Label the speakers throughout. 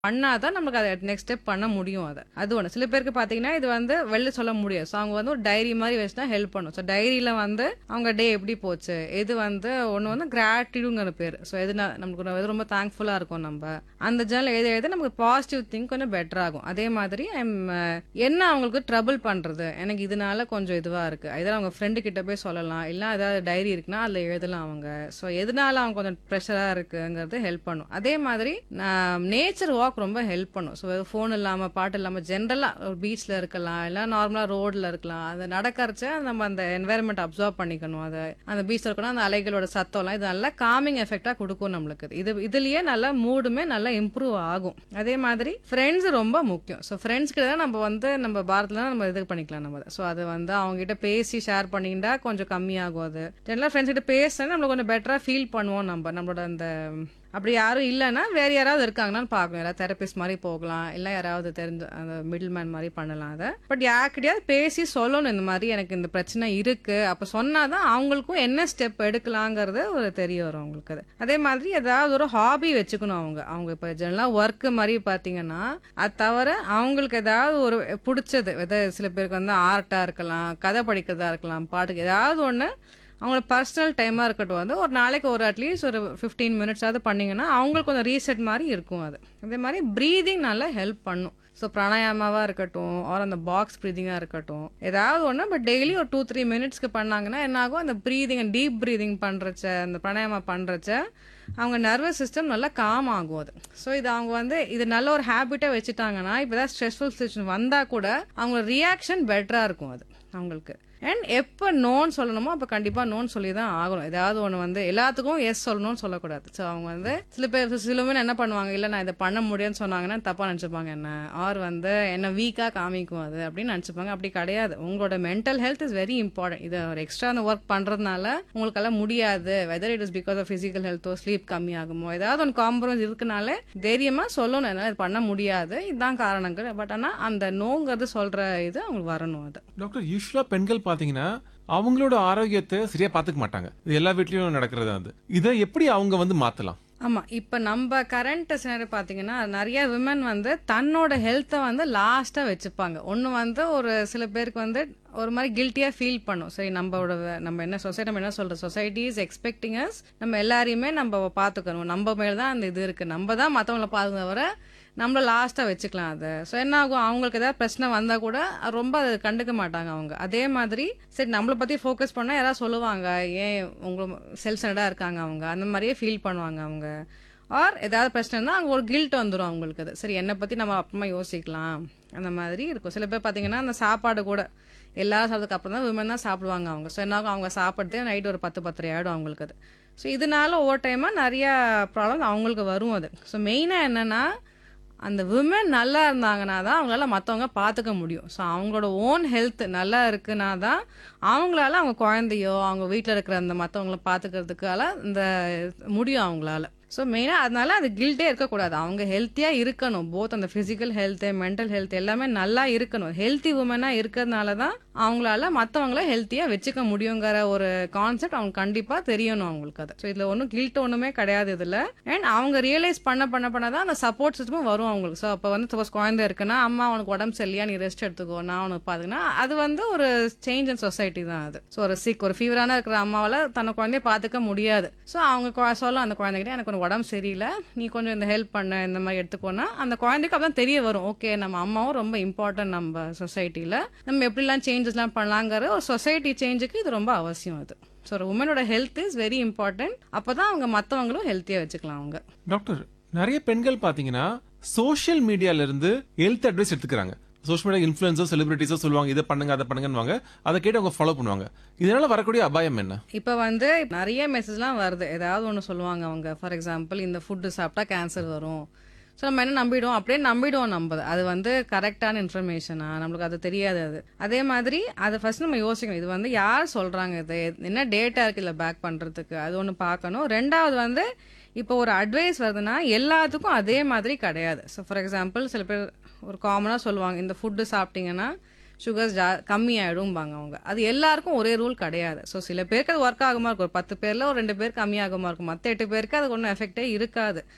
Speaker 1: பண்ணாதான் நமக்கு அதை நெக்ஸ்ட் ஸ்டெப் பண்ண முடியும் அதை அது ஒன்று சில பேருக்கு பார்த்தீங்கன்னா இது வந்து வெளில சொல்ல முடியாது ஸோ அவங்க வந்து ஒரு டைரி மாதிரி வச்சு தான் ஹெல்ப் பண்ணும் ஸோ டைரியில் வந்து அவங்க டே எப்படி போச்சு இது வந்து ஒன்று வந்து கிராட்டிடுங்கிற பேர் ஸோ எது நா- நமக்கு ஒரு- எது ரொம்ப தேங்க்ஃபுல்லாக இருக்கும் நம்ம அந்த ஜேர்னல் எழுத எழுத நமக்கு பாசிட்டிவ் திங்க் கொஞ்சம் பெட்டர் ஆகும் அதே மாதிரி I'm, அஹ், என்ன அவங்களுக்கு ட்ரபிள் பண்ணுறது எனக்கு இதனால கொஞ்சம் இதுவாக இருக்குது இதெல்லாம் அவங்க ஃப்ரெண்டு கிட்ட போய் சொல்லலாம் இல்லை ஏதாவது டைரி இருக்குன்னா அதில் எழுதலாம் அவங்க ஸோ எதனால அவங்க கொஞ்சம் ப்ரெஷராக இருக்குங்கிறது ஹெல்ப் பண்ணும் அதே மாதிரி நேச்சர் வாக் ரொம்ப ஹெல்ப் பண்ணும் ஸோ ஃபோன் இல்லாமல் பாட்டு இல்லாமல் ஜென்ரலாக ஒரு பீச்சில் இருக்கலாம் இல்லை நார்மலாக ரோடில் இருக்கலாம் அது நடக்கறச்ச நம்ம அந்த என்வாயர்மெண்ட் அப்சர்வ் பண்ணிக்கணும் அதை அந்த பீச்சில் இருக்கணும் அந்த அலைகளோட சத்தம்லாம் இது நல்லா காமிங் எஃபெக்டாக கொடுக்கும் நம்மளுக்கு இது இதுலயே நல்லா மூடுமே நல்லா இம்ப்ரூவ் ஆகும் அதே மாதிரி ஃப்ரெண்ட்ஸ் ரொம்ப முக்கியம் ஸோ ஃப்ரெண்ட்ஸ் கிட்ட தான் நம்ம வந்து நம்ம பாரத்தில் நம்ம இது பண்ணிக்கலாம் நம்ம ஸோ அது வந்து அவங்க கிட்ட பேசி ஷேர் பண்ணிக்கிட்டா கொஞ்சம் கம்மியாகும் அது ஜென்ரலாக ஃப்ரெண்ட்ஸ் கிட்ட பேசினா நம்ம கொஞ்சம் பெட்டராக ஃபீல் பண்ணுவோம் நம்ம நம்மளோட அந்த அப்படி யாரும் இல்லைன்னா வேற யாராவது இருக்காங்கன்னு பார்க்கணும் யாராவது தெரபிஸ்ட் மாதிரி போகலாம் இல்லை யாராவது தெரிஞ்ச அந்த மிடில் மேன் மாதிரி பண்ணலாம் அதை பட் யார்கிட்டயாவது பேசி சொல்லணும் இந்த மாதிரி எனக்கு இந்த பிரச்சனை இருக்கு அப்போ சொன்னாதான் அவங்களுக்கும் என்ன ஸ்டெப் எடுக்கலாங்கிறது ஒரு தெரிய வரும் அவங்களுக்கு அது அதே மாதிரி ஏதாவது ஒரு ஹாபி வச்சுக்கணும் அவங்க அவங்க இப்போ ஜெனரலாக ஒர்க்கு மாதிரி பார்த்தீங்கன்னா அது தவிர அவங்களுக்கு ஏதாவது ஒரு பிடிச்சது எதாவது சில பேருக்கு வந்து ஆர்ட்டாக இருக்கலாம் கதை படிக்கிறதா இருக்கலாம் பாட்டுக்கு ஏதாவது ஒன்று அவங்களோட பர்சனல் டைமாக இருக்கட்டும் வந்து ஒரு நாளைக்கு ஒரு அட்லீஸ்ட் ஒரு ஃபிஃப்டீன் மினிட்ஸாவது பண்ணீங்கன்னா அவங்களுக்கு கொஞ்சம் ரீசெட் மாதிரி இருக்கும் அது அதே மாதிரி ப்ரீதிங் நல்லா ஹெல்ப் பண்ணும் ஸோ பிராணாயாமாவாக இருக்கட்டும் ஆர் அந்த பாக்ஸ் ப்ரீதிங்காக இருக்கட்டும் ஏதாவது ஒன்று பட் டெய்லி ஒரு டூ த்ரீ மினிட்ஸ்க்கு பண்ணாங்கன்னா என்ன ஆகும் அந்த ப்ரீதிங் டீப் ப்ரீதிங் பண்ணுறச்ச அந்த பிராணாயாமா பண்ணுறச்ச அவங்க நர்வஸ் சிஸ்டம் நல்லா காம் ஆகும் அது ஸோ இது அவங்க வந்து இது நல்ல ஒரு ஹேபிட்டாக வச்சுட்டாங்கன்னா இப்போ ஏதாவது ஸ்ட்ரெஸ்ஃபுல் சுச்சுவேஷன் வந்தால் கூட அவங்க ரியாக்ஷன் பெட்டராக இருக்கும் அது அவங்களுக்கு அண்ட் எப்போ நோன்னு சொல்லணுமோ அப்போ கண்டிப்பாக நோன் சொல்லி தான் ஆகணும் ஏதாவது ஒன்று வந்து எல்லாத்துக்கும் எஸ் சொல்லணும்னு சொல்லக்கூடாது ஸோ அவங்க வந்து சில பேர் சில பேர் என்ன பண்ணுவாங்க இல்லை நான் இதை பண்ண முடியும்னு சொன்னாங்கன்னா தப்பாக நினச்சிப்பாங்க என்ன ஆர் வந்து என்ன வீக்காக காமிக்கும் அது அப்படின்னு நினச்சிப்பாங்க அப்படி கிடையாது உங்களோட mental health is very important இதை ஒரு எக்ஸ்ட்ரா அந்த ஒர்க் பண்ணுறதுனால உங்களுக்கெல்லாம் முடியாது whether it is because of physical ஹெல்த்தோ ஸ்லீப் கம்மியாகுமோ ஏதாவது ஒன்று காம்ப்ரமைஸ் இருக்குனாலே தைரியமாக சொல்லணும் என்னால் இது பண்ண முடியாது இதுதான் காரணங்கள் பட் ஆனால் அந்த நோங்கிறது சொல்கிற இது அவங்களுக்கு வரணும் அது
Speaker 2: டாக்டர் யூஸ்வலா பெண்கள் பாத்தீங்கன்னா அவங்களோட ஆரோக்கியத்தை சரியா பாத்துக்க மாட்டாங்க இது எல்லா வீட்லயும் நடக்கிறது அது இதை எப்படி அவங்க வந்து மாத்தலாம்
Speaker 1: ஆமா இப்ப நம்ம கரண்ட் சினாரி பாத்தீங்கன்னா நிறைய விமன் வந்து தன்னோட ஹெல்த்தை வந்து லாஸ்டா வச்சுப்பாங்க ஒண்ணு வந்து ஒரு சில பேருக்கு வந்து ஒரு மாதிரி கில்ட்டியா ஃபீல் பண்ணும் சரி நம்மளோட வே- நம்ம என்ன சொசைட்டி நம்ம என்ன சொல்ற சொசைட்டி இஸ் எக்ஸ்பெக்டிங் அஸ் நம்ம எல்லாரையுமே நம்ம பாத்துக்கணும் நம்ம மேல தான் அந்த இது இருக்கு நம்ம தான் மத்தவங்கள பாத்துக்க தவிர நம்மள லாஸ்டா வச்சுக்கலாம் அதை ஸோ என்ன ஆகும் அவங்களுக்கு ஏதாவது பிரச்சனை வந்தா கூட ரொம்ப அதை கண்டுக்க மாட்டாங்க அவங்க அதே மாதிரி சரி நம்மளை பத்தி ஃபோக்கஸ் பண்ணா யாராவது சொல்லுவாங்க ஏன் உங்க செல்ஃப் சென்டா இருக்காங்க அவங்க அந்த மாதிரியே ஃபீல் பண்ணுவாங்க அவங்க ஆர் ஏதாவது பிரச்சனைனா அங்கே ஒரு கில்ட் வந்துடும் அவங்களுக்கு அது சரி என்னை பற்றி நம்ம அப்புறமா யோசிக்கலாம் அந்த மாதிரி இருக்கும் சில பேர் பார்த்தீங்கன்னா அந்த சாப்பாடு கூட எல்லாரும் சாப்பிட்டதுக்கு அப்புறம் தான் விமன் தான் சாப்பிடுவாங்க அவங்க ஸோ என்ன ஆகும் அவங்க சாப்பிட்றதே நைட் ஒரு பத்து பத்தரை ஆகிடும் அவங்களுக்கு அது ஸோ இதனால ஓவர் டைமாக நிறையா ப்ராப்ளம் அவங்களுக்கு வரும் அது ஸோ மெயினாக என்னென்னா அந்த விமன் நல்லா இருந்தாங்கன்னா தான் அவங்களால மற்றவங்க பார்த்துக்க முடியும் ஸோ அவங்களோட ஓன் ஹெல்த் நல்லா இருக்குன்னா தான் அவங்களால அவங்க குழந்தையோ அவங்க வீட்டில் இருக்கிற அந்த மற்றவங்கள பார்த்துக்கிறதுக்கால இந்த முடியும் அவங்களால ஸோ மெயினாக அதனால அது கில்ட்டே இருக்கக்கூடாது அவங்க ஹெல்த்தியாக இருக்கணும் போத் அந்த ஃபிசிக்கல் ஹெல்த்து மென்டல் ஹெல்த் எல்லாமே நல்லா இருக்கணும் ஹெல்த்தி உமனாக இருக்கிறதுனால தான் அவங்களால மற்றவங்கள ஹெல்த்தியாக வச்சுக்க முடியுங்கிற ஒரு கான்செப்ட் அவங்க கண்டிப்பாக தெரியணும் அவங்களுக்கு அது ஸோ இதில் ஒன்றும் கில்ட் ஒன்றுமே கிடையாது இதில் அண்ட் அவங்க ரியலைஸ் பண்ண பண்ண பண்ண தான் அந்த சப்போர்ட் சிஸ்டமும் வரும் அவங்களுக்கு ஸோ அப்போ வந்து சப்போஸ் குழந்தை இருக்குன்னா அம்மா அவனுக்கு உடம்பு சரியா நீ ரெஸ்ட் எடுத்துக்கோ நான் அவனுக்கு பார்த்துக்கினா அது வந்து ஒரு சேஞ்ச் இன் சொசைட்டி தான் அது ஸோ ஒரு சிக் ஒரு ஃபீவரான இருக்கிற அம்மாவால் தன்னை குழந்தைய பார்த்துக்க முடியாது ஸோ அவங்க கொ- சொல்லும் அந்த குழந்தைகிட்ட எனக்கு கொஞ்சம் உடம்பு சரியில்லை நீ கொஞ்சம் இந்த ஹெல்ப் பண்ண இந்த மாதிரி எடுத்துக்கோனா அந்த குழந்தைக்கு அப்பதான் தெரிய வரும் ஓகே நம்ம அம்மாவும் ரொம்ப இம்பார்ட்டன்ட் நம்ம சொசைட்டியில் நம்ம எப்படிலாம் சேஞ்சஸ்லாம் பண்ணலாங்கிற ஒரு சொசைட்டி சேஞ்சுக்கு இது ரொம்ப அவசியம் அது ஸோ ஒரு உமனோட ஹெல்த் இஸ் வெரி இம்பார்ட்டன்ட் அப்போ தான் அவங்க மற்றவங்களும் ஹெல்த்தியாக வச்சுக்கலாம் அவங்க
Speaker 2: டாக்டர் நிறைய பெண்கள் பாத்தீங்கன்னா சோஷியல் மீடியால இருந்து ஹெல்த் அட்வைஸ் எடுத்துக்கிறாங்க சோஷியல் மீடியா இன்ஃபுளுசோ செலிபிரிட்டிஸோ சொல்லுவாங்க இதை பண்ணுங்க அதை பண்ணுங்கன்னு அதை கேட்டு அவங்க ஃபாலோ பண்ணுவாங்க இதனால வரக்கூடிய அபாயம் என்ன
Speaker 1: இப்போ வந்து நிறைய மெசேஜ்லாம் வருது ஏதாவது ஒன்று சொல்லுவாங்க அவங்க ஃபார் எக்ஸாம்பிள் இந்த ஃபுட்டு சாப்பிட்டா கேன்சர் வரும் ஸோ நம்ம என்ன நம்பிடுவோம் அப்படியே நம்பிடுவோம் நம்ம அது வந்து கரெக்டான இன்ஃபர்மேஷனா நம்மளுக்கு அது தெரியாது அது அதே மாதிரி அதை ஃபர்ஸ்ட் நம்ம யோசிக்கணும் இது வந்து யார் சொல்றாங்க இது என்ன டேட்டா இருக்கு இல்லை பேக் பண்றதுக்கு அது ஒன்று பார்க்கணும் ரெண்டாவது வந்து இப்போ ஒரு அட்வைஸ் வருதுன்னா எல்லாத்துக்கும் அதே மாதிரி கிடையாது ஸோ ஃபார் எக்ஸாம்பிள் சில பேர் ஒரு காமனாக சொல்லுவாங்க இந்த ஃபுட்டு சாப்பிட்டீங்கன்னா சுகர்ஸ் ஜா கம்மியாயிடும்பாங்க அவங்க அது எல்லாருக்கும் ஒரே ரூல் கிடையாது ஸோ சில பேருக்கு அது ஒர்க் ஆகுமா இருக்கும் ஒரு பத்து பேர்ல ஒரு ரெண்டு பேர் கம்மியாகுமா இருக்கும் மற்ற எட்டு பேருக்கு அது ஒன்றும் எஃபெக்டே இருக்காது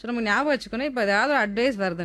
Speaker 1: ஸோ நம்ம ஞாபகம் வச்சுக்கணும் இப்போ ஏதாவது ஒரு அட்வைஸ் வருது